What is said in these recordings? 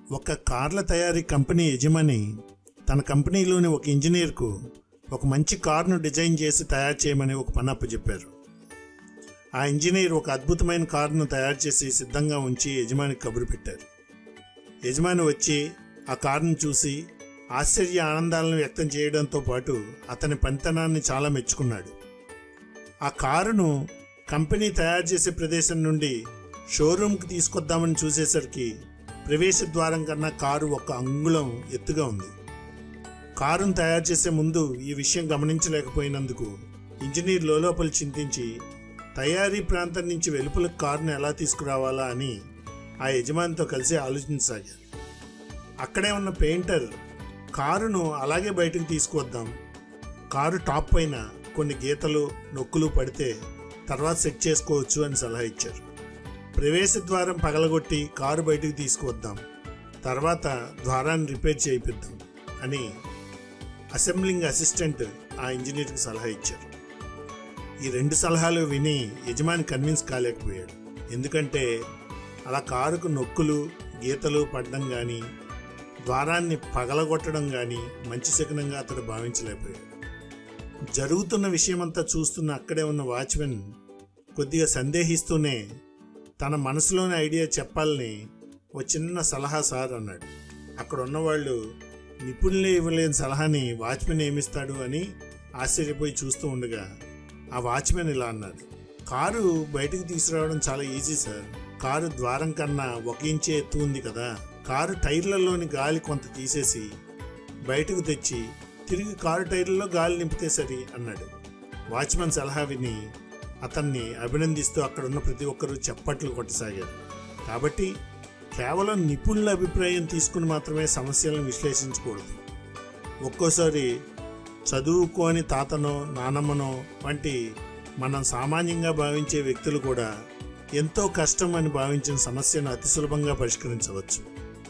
ఒక కార్ల తయారీ కంపెనీ యజమాని తన కంపెనీలోని ఒక ఇంజనీర్కు ఒక మంచి కారును డిజైన్ చేసి తయారు చేయమని ఒక పని అప్పచెప్పారు ఆ ఇంజనీర్ ఒక అద్భుతమైన కారును తయారు చేసి సిద్ధంగా ఉంచి యజమానికి కబురు పెట్టారు యజమాని వచ్చి ఆ కారును చూసి ఆశ్చర్య ఆనందాలను వ్యక్తం చేయడంతో పాటు అతని పనితనాన్ని చాలా మెచ్చుకున్నాడు ఆ కారును కంపెనీ తయారు చేసే ప్రదేశం నుండి షోరూంకి తీసుకొద్దామని చూసేసరికి ప్రవేశ ద్వారం కన్నా కారు ఒక అంగుళం ఎత్తుగా ఉంది కారును తయారు చేసే ముందు ఈ విషయం గమనించలేకపోయినందుకు ఇంజనీర్ లోపల చింతించి తయారీ ప్రాంతం నుంచి వెలుపలకు కారును ఎలా తీసుకురావాలా అని ఆ యజమానితో కలిసి ఆలోచించసాగారు అక్కడే ఉన్న పెయింటర్ కారును అలాగే బయటకు తీసుకువద్దాం కారు టాప్ పైన కొన్ని గీతలు నొక్కులు పడితే తర్వాత సెట్ చేసుకోవచ్చు అని సలహా ఇచ్చారు ప్రవేశ ద్వారం పగలగొట్టి కారు బయటకు తీసుకువద్దాం తర్వాత ద్వారాన్ని రిపేర్ చేయిద్దాం అని అసెంబ్లింగ్ అసిస్టెంట్ ఆ ఇంజనీర్కి సలహా ఇచ్చారు ఈ రెండు సలహాలు విని యజమాని కన్విన్స్ కాలేకపోయాడు ఎందుకంటే అలా కారుకు నొక్కులు గీతలు పడడం కానీ ద్వారాన్ని పగలగొట్టడం కానీ మంచి శకునంగా అతడు భావించలేకపోయాడు జరుగుతున్న విషయమంతా చూస్తున్న అక్కడే ఉన్న వాచ్మెన్ కొద్దిగా సందేహిస్తూనే తన మనసులోని ఐడియా చెప్పాలని ఓ చిన్న సలహా సార్ అన్నాడు అక్కడ ఉన్నవాళ్ళు నిపుణులే ఇవ్వలేని సలహాని వాచ్మెన్ ఏమిస్తాడు అని ఆశ్చర్యపోయి చూస్తూ ఉండగా ఆ వాచ్మెన్ ఇలా అన్నాడు కారు బయటకు తీసుకురావడం చాలా ఈజీ సార్ కారు ద్వారం కన్నా ఒక ఇంచే ఎత్తు ఉంది కదా కారు టైర్లలోని గాలి కొంత తీసేసి బయటకు తెచ్చి తిరిగి కారు టైర్లలో గాలి నింపితే సరి అన్నాడు వాచ్మెన్ సలహా విని అతన్ని అభినందిస్తూ అక్కడున్న ప్రతి ఒక్కరూ చప్పట్లు కొట్టసాగారు కాబట్టి కేవలం నిపుణుల అభిప్రాయం తీసుకుని మాత్రమే సమస్యలను విశ్లేషించకూడదు ఒక్కోసారి చదువుకోని తాతనో నానమ్మనో వంటి మనం సామాన్యంగా భావించే వ్యక్తులు కూడా ఎంతో కష్టం అని భావించిన సమస్యను అతి సులభంగా పరిష్కరించవచ్చు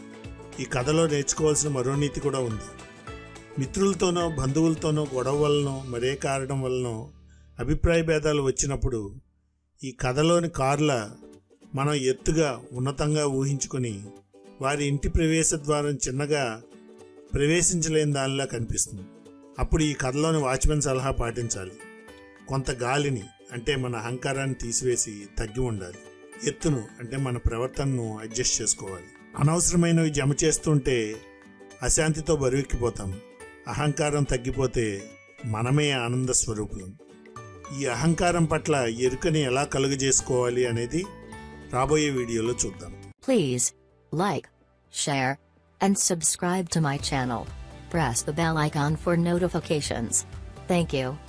ఈ కథలో నేర్చుకోవాల్సిన మరో నీతి కూడా ఉంది మిత్రులతోనో బంధువులతోనో గొడవ వలనో మరే కారణం వలనో అభిప్రాయ భేదాలు వచ్చినప్పుడు ఈ కథలోని కార్ల మనం ఎత్తుగా ఉన్నతంగా ఊహించుకొని వారి ఇంటి ప్రవేశ ద్వారం చిన్నగా ప్రవేశించలేని దానిలా కనిపిస్తుంది అప్పుడు ఈ కథలోని వాచ్మెన్ సలహా పాటించాలి కొంత గాలిని అంటే మన అహంకారాన్ని తీసివేసి తగ్గి ఉండాలి ఎత్తును అంటే మన ప్రవర్తనను అడ్జస్ట్ చేసుకోవాలి అనవసరమైనవి జమ చేస్తుంటే అశాంతితో బరువెక్కిపోతాం అహంకారం తగ్గిపోతే మనమే ఆనంద స్వరూపులం ఈ అహంకారం పట్ల ఎరుకని ఎలా కలుగజేసుకోవాలి అనేది రాబోయే వీడియోలో చూద్దాం Please like, share, and subscribe to my channel. Press the bell icon for notifications. Thank you.